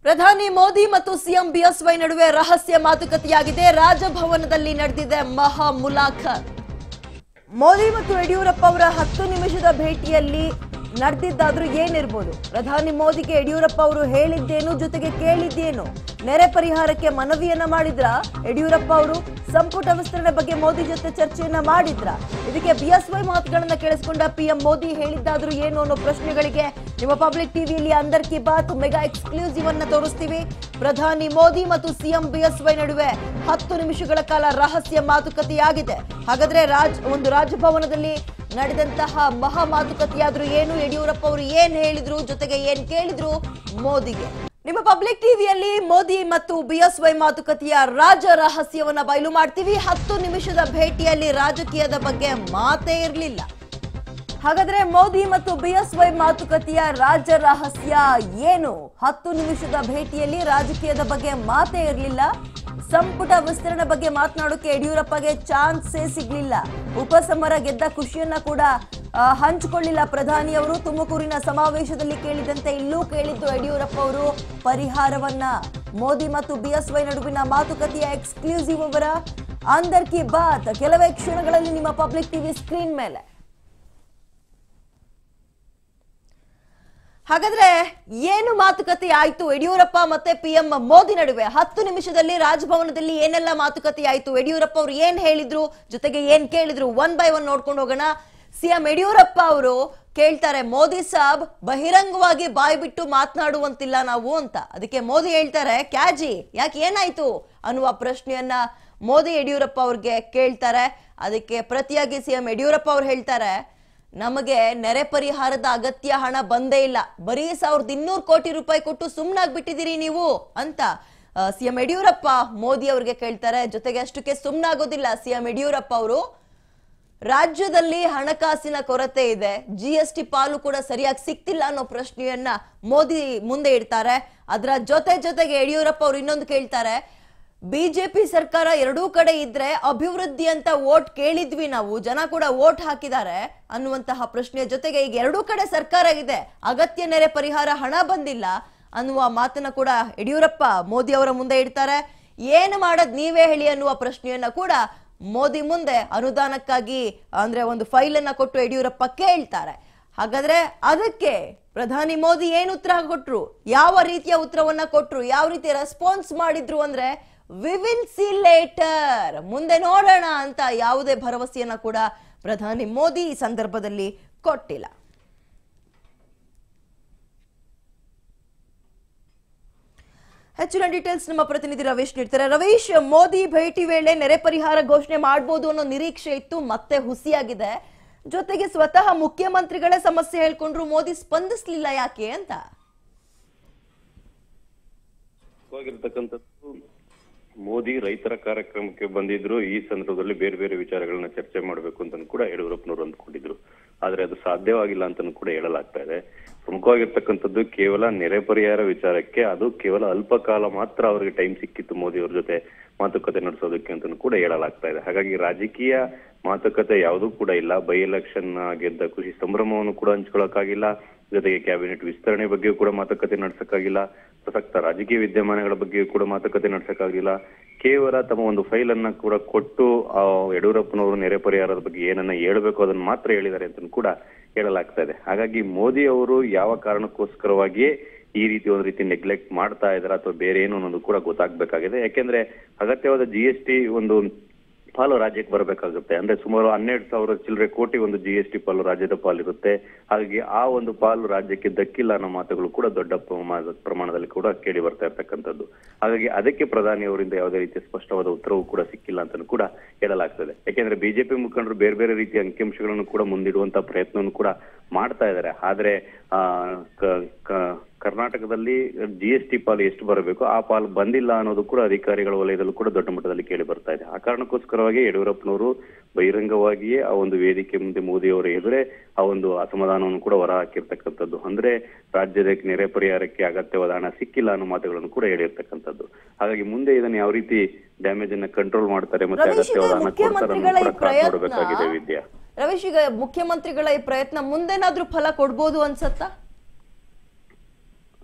ಪ್ರಧಾನಿ ಮೋದಿ ಮತ್ತು CM BSY ನಡುವೆ ರಹಸ್ಯ ಮಾತುಕತೆಯಾಗಿದೆ ರಾಜಭವನದಲ್ಲಿ ನಡೆದಿದೆ ಮಹಾ ಮುಲಾಖತ್ ಮೋದಿ ಮತ್ತು ಯಡಿಯೂರಪ್ಪ ಅವರ ಹತ್ತು ನಿಮಿಷದ ಭೇಟಿಯಲ್ಲಿ ನಡೆದಿದ್ದಾದ್ರೂ ಏನಿರ್ಬೋದು ಪ್ರಧಾನಿ ಮೋದಿಗೆ ಯಡಿಯೂರಪ್ಪ ಅವರು ಹೇಳಿದ್ದೇನು ಜೊತೆಗೆ ಕೇಳಿದ್ದೇನು ನೆರೆ ಪರಿಹಾರಕ್ಕೆ ಮನವಿಯನ್ನ ಮಾಡಿದ್ರ ಯಡಿಯೂರಪ್ಪ ಅವರು ಸಂಪುಟ ವಿಸ್ತರಣೆ ಬಗ್ಗೆ ಮೋದಿ ಜೊತೆ ಚರ್ಚೆಯನ್ನ ಮಾಡಿದ್ರ ಇದಕ್ಕೆ ಬಿಎಸ್ವೈ ಮಾತುಗಳನ್ನ ಕೇಳಿಸಿಕೊಂಡ ಪಿಎಂ ಮೋದಿ ಹೇಳಿದ್ದಾದ್ರೂ ಏನು ಅನ್ನೋ ಪ್ರಶ್ನೆಗಳಿಗೆ ನಿಮ್ಮ ಪಬ್ಲಿಕ್ ಟಿವಿಯಲ್ಲಿ ಅಂದರ್ ಕಿ ಬಾತ್ ಮೆಗಾ ಎಕ್ಸ್ಕ್ಲೂಸಿವ್ ಅನ್ನ ತೋರಿಸ್ತೀವಿ ಪ್ರಧಾನಿ ಮೋದಿ ಮತ್ತು ಸಿಎಂ ಬಿಎಸ್ವೈ ನಡುವೆ ಹತ್ತು ನಿಮಿಷಗಳ ಕಾಲ ರಹಸ್ಯ ಮಾತುಕತೆಯಾಗಿದೆ ಹಾಗಾದ್ರೆ ರಾಜ್ ಒಂದು ರಾಜಭವನದಲ್ಲಿ ನಡೆದಂತಹ ಮಹಾ ಮಾತುಕತೆಯಾದ್ರೂ ಏನು ಯಡಿಯೂರಪ್ಪ ಅವರು ಏನ್ ಹೇಳಿದ್ರು ಜೊತೆಗೆ ಏನ್ ಕೇಳಿದ್ರು ಮೋದಿಗೆ ನಿಮ್ಮ ಪಬ್ಲಿಕ್ ಟಿವಿಯಲ್ಲಿ ಮೋದಿ ಮತ್ತು ಬಿಎಸ್ವೈ ಮಾತುಕತೆಯ ರಾಜ ರಹಸ್ಯವನ್ನ ಬಯಲು ಮಾಡ್ತೀವಿ ಹತ್ತು ನಿಮಿಷದ ಭೇಟಿಯಲ್ಲಿ ರಾಜಕೀಯದ ಬಗ್ಗೆ ಮಾತೇ ಇರಲಿಲ್ಲ ಹಾಗಾದ್ರೆ ಮೋದಿ ಮತ್ತು ಬಿಎಸ್ವೈ ಮಾತುಕತೆಯ ರಾಜ್ಯ ರಹಸ್ಯ ಏನು ಹತ್ತು ನಿಮಿಷದ ಭೇಟಿಯಲ್ಲಿ ರಾಜಕೀಯದ ಬಗ್ಗೆ ಮಾತೇ ಇರಲಿಲ್ಲ ಸಂಪುಟ ವಿಸ್ತರಣೆ ಬಗ್ಗೆ ಮಾತನಾಡೋಕೆ ಯಡಿಯೂರಪ್ಪಗೆ ಚಾನ್ಸೇ ಸಿಗ್ಲಿಲ್ಲ ಉಪಸಮರ ಗೆದ್ದ ಖುಷಿಯನ್ನ ಕೂಡ ಆ, ಹಂಚಿಕೊಳ್ಳಿಲ್ಲ ಪ್ರಧಾನಿ ಅವರು ತುಮಕೂರಿನ ಸಮಾವೇಶದಲ್ಲಿ ಕೇಳಿದಂತೆ ಇಲ್ಲೂ ಕೇಳಿದ್ದು ಯಡಿಯೂರಪ್ಪ ಅವರು ಪರಿಹಾರವನ್ನ ಮೋದಿ ಮತ್ತು ಬಿಎಸ್ವೈ ನಡುವಿನ ಮಾತುಕತೆಯ ಎಕ್ಸ್ಕ್ಲೂಸಿವ್ ಅವರ ಅಂದರ್ ಕಿ ಬಾತ್ ಕೆಲವೇ ಕ್ಷಣಗಳಲ್ಲಿ ನಿಮ್ಮ ಪಬ್ಲಿಕ್ ಟಿವಿ ಸ್ಕ್ರೀನ್ ಮೇಲೆ ಹಾಗಾದ್ರೆ ಏನು ಮಾತುಕತೆ ಆಯ್ತು ಯಡಿಯೂರಪ್ಪ ಮತ್ತೆ ಪಿಎಂ ಮೋದಿ ನಡುವೆ ಹತ್ತು ನಿಮಿಷದಲ್ಲಿ ರಾಜಭವನದಲ್ಲಿ ಏನೆಲ್ಲ ಮಾತುಕತೆ ಆಯ್ತು ಯಡಿಯೂರಪ್ಪ ಅವರು ಏನ್ ಹೇಳಿದ್ರು ಜೊತೆಗೆ ಏನ್ ಕೇಳಿದ್ರು ಒನ್ ಬೈ ಒನ್ ನೋಡ್ಕೊಂಡು ಹೋಗೋಣ ಸಿಎಂ ಯಡಿಯೂರಪ್ಪ ಅವರು ಕೇಳ್ತಾರೆ ಮೋದಿ ಸಾಬ್ ಬಹಿರಂಗವಾಗಿ ಬಾಯಿ ಬಿಟ್ಟು ಮಾತನಾಡುವಂತಿಲ್ಲ ನಾವು ಅಂತ ಅದಕ್ಕೆ ಮೋದಿ ಹೇಳ್ತಾರೆ ಕ್ಯಾಜಿ ಯಾಕೆ ಏನಾಯ್ತು ಅನ್ನುವ ಪ್ರಶ್ನೆಯನ್ನ ಮೋದಿ ಯಡಿಯೂರಪ್ಪ ಅವ್ರಿಗೆ ಕೇಳ್ತಾರೆ ಅದಕ್ಕೆ ಪ್ರತಿಯಾಗಿ ಸಿಎಂ ಯಡಿಯೂರಪ್ಪ ಅವ್ರು ಹೇಳ್ತಾರೆ ನಮಗೆ ನೆರೆ ಪರಿಹಾರದ ಅಗತ್ಯ ಹಣ ಬಂದೇ ಇಲ್ಲ ಬರೀ ಸಾವಿರದ ಇನ್ನೂರು ಕೋಟಿ ರೂಪಾಯಿ ಕೊಟ್ಟು ಸುಮ್ನಾಗ್ಬಿಟ್ಟಿದ್ದೀರಿ ನೀವು ಅಂತ ಸಿಎಂ ಯಡಿಯೂರಪ್ಪ ಮೋದಿ ಅವ್ರಿಗೆ ಕೇಳ್ತಾರೆ ಜೊತೆಗೆ ಅಷ್ಟಕ್ಕೆ ಸುಮ್ನಾಗೋದಿಲ್ಲ ಸಿಎಂ ಯಡಿಯೂರಪ್ಪ ಅವರು ರಾಜ್ಯದಲ್ಲಿ ಹಣಕಾಸಿನ ಕೊರತೆ ಇದೆ ಜಿ ಎಸ್ ಟಿ ಪಾಲು ಕೂಡ ಸರಿಯಾಗಿ ಸಿಕ್ತಿಲ್ಲ ಅನ್ನೋ ಪ್ರಶ್ನೆಯನ್ನ ಮೋದಿ ಮುಂದೆ ಇಡ್ತಾರೆ ಅದರ ಜೊತೆ ಜೊತೆಗೆ ಯಡಿಯೂರಪ್ಪ ಅವರು ಇನ್ನೊಂದು ಕೇಳ್ತಾರೆ ಬಿಜೆಪಿ ಸರ್ಕಾರ ಎರಡೂ ಕಡೆ ಇದ್ರೆ ಅಭಿವೃದ್ಧಿ ಅಂತ ವೋಟ್ ಕೇಳಿದ್ವಿ ನಾವು ಜನ ಕೂಡ ವೋಟ್ ಹಾಕಿದ್ದಾರೆ ಅನ್ನುವಂತಹ ಪ್ರಶ್ನೆಯ ಜೊತೆಗೆ ಈಗ ಎರಡೂ ಕಡೆ ಸರ್ಕಾರ ಇದೆ ಅಗತ್ಯ ನೆರೆ ಪರಿಹಾರ ಹಣ ಬಂದಿಲ್ಲ ಅನ್ನುವ ಮಾತನ್ನ ಕೂಡ ಯಡಿಯೂರಪ್ಪ ಮೋದಿ ಅವರ ಮುಂದೆ ಇಡ್ತಾರೆ ಏನು ಮಾಡದ್ ನೀವೇ ಹೇಳಿ ಅನ್ನುವ ಪ್ರಶ್ನೆಯನ್ನ ಕೂಡ ಮೋದಿ ಮುಂದೆ ಅನುದಾನಕ್ಕಾಗಿ ಅಂದ್ರೆ ಒಂದು ಫೈಲ್ ಅನ್ನ ಕೊಟ್ಟು ಯಡಿಯೂರಪ್ಪ ಕೇಳ್ತಾರೆ ಹಾಗಾದ್ರೆ ಅದಕ್ಕೆ ಪ್ರಧಾನಿ ಮೋದಿ ಏನು ಉತ್ತರ ಕೊಟ್ರು ಯಾವ ರೀತಿಯ ಉತ್ತರವನ್ನ ಕೊಟ್ರು ಯಾವ ರೀತಿ ರೆಸ್ಪಾನ್ಸ್ ಮಾಡಿದ್ರು ಅಂದ್ರೆ ವಿ ವಿಲ್ ಸಿ ಲೇಟರ್ ಮುಂದೆ ನೋಡೋಣ ಅಂತ ಯಾವುದೇ ಭರವಸೆಯನ್ನ ಕೂಡ ಪ್ರಧಾನಿ ಮೋದಿ ಈ ಸಂದರ್ಭದಲ್ಲಿ ಕೊಟ್ಟಿಲ್ಲ ಹೆಚ್ಚಿನ ಡೀಟೇಲ್ಸ್ ನಮ್ಮ ಪ್ರತಿನಿಧಿ ರವೀಶ್ ನೀಡ್ತಾರೆ ರವೀಶ್ ಮೋದಿ ಭೇಟಿ ವೇಳೆ ನೆರೆ ಪರಿಹಾರ ಘೋಷಣೆ ಮಾಡಬಹುದು ಅನ್ನೋ ನಿರೀಕ್ಷೆ ಇತ್ತು ಮತ್ತೆ ಹುಸಿಯಾಗಿದೆ ಜೊತೆಗೆ ಸ್ವತಃ ಮುಖ್ಯಮಂತ್ರಿಗಳೇ ಸಮಸ್ಯೆ ಹೇಳ್ಕೊಂಡ್ರು ಮೋದಿ ಸ್ಪಂದಿಸ್ಲಿಲ್ಲ ಯಾಕೆ ಅಂತ ವಾಗಿರ್ತಕ್ಕಂಥದ್ದು ಮೋದಿ ರೈತರ ಕಾರ್ಯಕ್ರಮಕ್ಕೆ ಬಂದಿದ್ರು ಈ ಸಂದರ್ಭದಲ್ಲಿ ಬೇರೆ ಬೇರೆ ವಿಚಾರಗಳನ್ನ ಚರ್ಚೆ ಮಾಡಬೇಕು ಅಂತ ಕೂಡ ಯಡಿಯೂರಪ್ಪನವರು ಅಂದ್ಕೊಂಡಿದ್ರು ಆದ್ರೆ ಅದು ಸಾಧ್ಯವಾಗಿಲ್ಲ ಅಂತಾನು ಕೂಡ ಹೇಳಲಾಗ್ತಾ ಇದೆ ಪ್ರಮುಖವಾಗಿರ್ತಕ್ಕಂಥದ್ದು ಕೇವಲ ನೆರೆ ಪರಿಹಾರ ವಿಚಾರಕ್ಕೆ ಅದು ಕೇವಲ ಅಲ್ಪ ಕಾಲ ಮಾತ್ರ ಅವರಿಗೆ ಟೈಮ್ ಸಿಕ್ಕಿತ್ತು ಮೋದಿ ಅವ್ರ ಜೊತೆ ಮಾತುಕತೆ ನಡೆಸೋದಕ್ಕೆ ಅಂತಾನು ಕೂಡ ಹೇಳಲಾಗ್ತಾ ಇದೆ ಹಾಗಾಗಿ ರಾಜಕೀಯ ಮಾತುಕತೆ ಯಾವುದೂ ಕೂಡ ಇಲ್ಲ ಬೈ ಎಲೆಕ್ಷನ್ ಗೆದ್ದ ಖುಷಿ ಸಂಭ್ರಮವನ್ನು ಕೂಡ ಹಂಚ್ಕೊಳಕ್ಕಾಗಿಲ್ಲ ಜೊತೆಗೆ ಕ್ಯಾಬಿನೆಟ್ ವಿಸ್ತರಣೆ ಬಗ್ಗೆಯೂ ಕೂಡ ಮಾತುಕತೆ ನಡೆಸಕ್ಕಾಗಿಲ್ಲ ಪ್ರಸಕ್ತ ರಾಜಕೀಯ ವಿದ್ಯಮಾನಗಳ ಬಗ್ಗೆಯೂ ಕೂಡ ಮಾತುಕತೆ ನಡೆಸಕ್ಕಾಗಿಲ್ಲ ಕೇವಲ ತಮ್ಮ ಒಂದು ಫೈಲ್ ಅನ್ನ ಕೂಡ ಕೊಟ್ಟು ಆ ಯಡಿಯೂರಪ್ಪನವರು ನೆರೆ ಪರಿಹಾರದ ಬಗ್ಗೆ ಏನನ್ನ ಹೇಳ್ಬೇಕು ಅದನ್ನ ಮಾತ್ರ ಹೇಳಿದ್ದಾರೆ ಅಂತ ಕೂಡ ಹೇಳಲಾಗ್ತಾ ಇದೆ ಹಾಗಾಗಿ ಮೋದಿ ಅವರು ಯಾವ ಕಾರಣಕ್ಕೋಸ್ಕರವಾಗಿಯೇ ಈ ರೀತಿ ಒಂದು ರೀತಿ ನೆಗ್ಲೆಕ್ಟ್ ಮಾಡ್ತಾ ಇದಾರೆ ಅಥವಾ ಬೇರೆ ಏನು ಅನ್ನೋದು ಕೂಡ ಗೊತ್ತಾಗ್ಬೇಕಾಗಿದೆ ಯಾಕೆಂದ್ರೆ ಅಗತ್ಯವಾದ ಜಿ ಎಸ್ ಟಿ ಒಂದು ಪಾಲು ರಾಜ್ಯಕ್ಕೆ ಬರಬೇಕಾಗುತ್ತೆ ಅಂದ್ರೆ ಸುಮಾರು ಹನ್ನೆರಡು ಸಾವಿರ ಚಿಲ್ಲರೆ ಕೋಟಿ ಒಂದು ಜಿ ಎಸ್ ಟಿ ಪಾಲು ರಾಜ್ಯದ ಪಾಲಿರುತ್ತೆ ಹಾಗಾಗಿ ಆ ಒಂದು ಪಾಲು ರಾಜ್ಯಕ್ಕೆ ದಕ್ಕಿಲ್ಲ ಅನ್ನೋ ಮಾತುಗಳು ಕೂಡ ದೊಡ್ಡ ಪ್ರಮಾಣದ ಪ್ರಮಾಣದಲ್ಲಿ ಕೂಡ ಕೇಳಿ ಬರ್ತಾ ಇರ್ತಕ್ಕಂಥದ್ದು ಹಾಗಾಗಿ ಅದಕ್ಕೆ ಪ್ರಧಾನಿ ಅವರಿಂದ ಯಾವುದೇ ರೀತಿಯ ಸ್ಪಷ್ಟವಾದ ಉತ್ತರವೂ ಕೂಡ ಸಿಕ್ಕಿಲ್ಲ ಅಂತ ಕೂಡ ಹೇಳಲಾಗ್ತದೆ ಯಾಕೆಂದ್ರೆ ಬಿಜೆಪಿ ಮುಖಂಡರು ಬೇರೆ ಬೇರೆ ರೀತಿಯ ಅಂಕಿಅಂಶಗಳನ್ನು ಕೂಡ ಮುಂದಿಡುವಂತ ಪ್ರಯತ್ನವನ್ನು ಕೂಡ ಮಾಡ್ತಾ ಇದ್ದಾರೆ ಆದ್ರೆ ಆ ಕ- ಕ- ಕರ್ನಾಟಕದಲ್ಲಿ ಜಿ ಎಸ್ ಟಿ ಪಾಲು ಎಷ್ಟು ಬರಬೇಕು ಆ ಪಾಲು ಬಂದಿಲ್ಲ ಅನ್ನೋದು ಕೂಡ ಅಧಿಕಾರಿಗಳ ವಲಯದಲ್ಲೂ ಕೂಡ ದೊಡ್ಡ ಮಟ್ಟದಲ್ಲಿ ಕೇಳಿ ಬರ್ತಾ ಇದೆ ಆ ಕಾರಣಕ್ಕೋಸ್ಕರವಾಗಿ ಯಡಿಯೂರಪ್ಪನವರು ಬಹಿರಂಗವಾಗಿಯೇ ಆ ಒಂದು ವೇದಿಕೆ ಮುಂದೆ ಮೋದಿ ಅವರ ಎದುರೇ ಆ ಒಂದು ಅಸಮಾಧಾನವನ್ನು ಕೂಡ ಹೊರ ಹಾಕಿರ್ತಕ್ಕಂಥದ್ದು ಅಂದ್ರೆ ರಾಜ್ಯದ ನೆರೆ ಪರಿಹಾರಕ್ಕೆ ಅಗತ್ಯವಾದ ಹಣ ಸಿಕ್ಕಿಲ್ಲ ಅನ್ನೋ ಮಾತುಗಳನ್ನು ಕೂಡ ಹೇಳಿರ್ತಕ್ಕಂಥದ್ದು ಹಾಗಾಗಿ ಮುಂದೆ ಇದನ್ನ ಯಾವ ರೀತಿ ಡ್ಯಾಮೇಜ್ ಅನ್ನ ಕಂಟ್ರೋಲ್ ಮಾಡ್ತಾರೆ ಮತ್ತೆ ರವೀಶ್ ಈಗ ಅಗತ್ಯವಾದ ಹಣ ಕೊಡ್ತಾರೆ ಮುಖ್ಯಮಂತ್ರಿಗಳ ಅನ್ನೋದು ಈ ಕೂಡ ಕಾದ್ ಪ್ರಯತ್ನ ನೋಡಬೇಕಾಗಿದೆ ವಿದ್ಯಾ ರವೀಶ್ ಈಗ ಮುಖ್ಯಮಂತ್ರಿಗಳ ಈ ಪ್ರಯತ್ನ ಮುಂದೇನಾದ್ರೂ ಫಲ ಕೊಡ್ಬೋದು ಅನ್ಸತ್ತಾ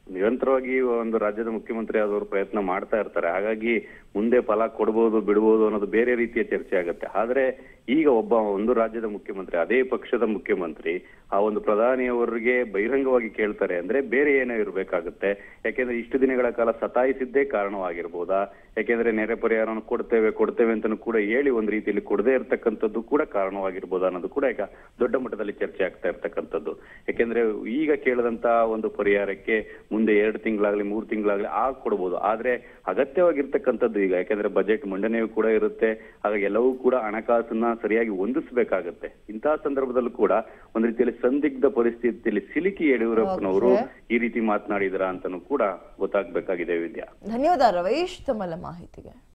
ನಿರಂತರವಾಗಿ ಒಂದು ರಾಜ್ಯದ ಮುಖ್ಯಮಂತ್ರಿ ಆದವರು ಪ್ರಯತ್ನ ಮಾಡ್ತಾ ಇರ್ತಾರೆ ಹಾಗಾಗಿ ಮುಂದೆ ಫಲ ಕೊಡ್ಬೋದು ಬಿಡ್ಬೋದು ಅನ್ನೋದು ಬೇರೆ ರೀತಿಯ ಚರ್ಚೆ ಆಗುತ್ತೆ ಆದ್ರೆ ಈಗ ಒಬ್ಬ ಒಂದು ರಾಜ್ಯದ ಮುಖ್ಯಮಂತ್ರಿ ಅದೇ ಪಕ್ಷದ ಮುಖ್ಯಮಂತ್ರಿ ಆ ಒಂದು ಪ್ರಧಾನಿಯವರಿಗೆ ಬಹಿರಂಗವಾಗಿ ಕೇಳ್ತಾರೆ ಅಂದ್ರೆ ಬೇರೆ ಏನೋ ಇರ್ಬೇಕಾಗುತ್ತೆ ಯಾಕೆಂದ್ರೆ ಇಷ್ಟು ದಿನಗಳ ಕಾಲ ಸತಾಯಿಸಿದ್ದೇ ಕಾರಣವಾಗಿರ್ಬೋದಾ ಯಾಕೆಂದ್ರೆ ನೆರೆ ಪರಿಹಾರವನ್ನು ಕೊಡ್ತೇವೆ ಕೊಡ್ತೇವೆ ಅಂತಾನು ಕೂಡ ಹೇಳಿ ಒಂದ್ ರೀತಿಯಲ್ಲಿ ಕೊಡದೇ ಇರ್ತಕ್ಕಂಥದ್ದು ಕೂಡ ಕಾರಣವಾಗಿರ್ಬೋದಾ ಅನ್ನೋದು ಕೂಡ ಈಗ ದೊಡ್ಡ ಮಟ್ಟದಲ್ಲಿ ಚರ್ಚೆ ಆಗ್ತಾ ಇರ್ತಕ್ಕಂಥದ್ದು ಯಾಕೆಂದ್ರೆ ಈಗ ಕೇಳದಂತ ಒಂದು ಪರಿಹಾರಕ್ಕೆ ಮುಂದೆ ಎರಡು ತಿಂಗಳಾಗ್ಲಿ ಮೂರು ತಿಂಗಳಾಗ್ಲಿ ಆಗ ಕೊಡ್ಬೋದು ಆದ್ರೆ ಅಗತ್ಯವಾಗಿರ್ತಕ್ಕಂಥದ್ದು ಈಗ ಯಾಕೆಂದ್ರೆ ಬಜೆಟ್ ಮಂಡನೆಯೂ ಕೂಡ ಇರುತ್ತೆ ಹಾಗಾಗಿ ಎಲ್ಲವೂ ಕೂಡ ಹಣಕಾಸನ್ನ ಸರಿಯಾಗಿ ಹೊಂದಿಸಬೇಕಾಗತ್ತೆ ಇಂತಹ ಸಂದರ್ಭದಲ್ಲೂ ಕೂಡ ಒಂದ್ ರೀತಿಯಲ್ಲಿ ಸಂದಿಗ್ಧ ಪರಿಸ್ಥಿತಿಯಲ್ಲಿ ಸಿಲುಕಿ ಯಡಿಯೂರಪ್ಪನವರು ಈ ರೀತಿ ಮಾತನಾಡಿದ್ರ ಅಂತಾನು ಕೂಡ ಗೊತ್ತಾಗ್ಬೇಕಾಗಿದೆ ವಿದ್ಯಾ ಧನ್ಯವಾದ ರವೀಶ್ ತಮ್ಮೆಲ್ಲ ಮಾಹಿತಿಗೆ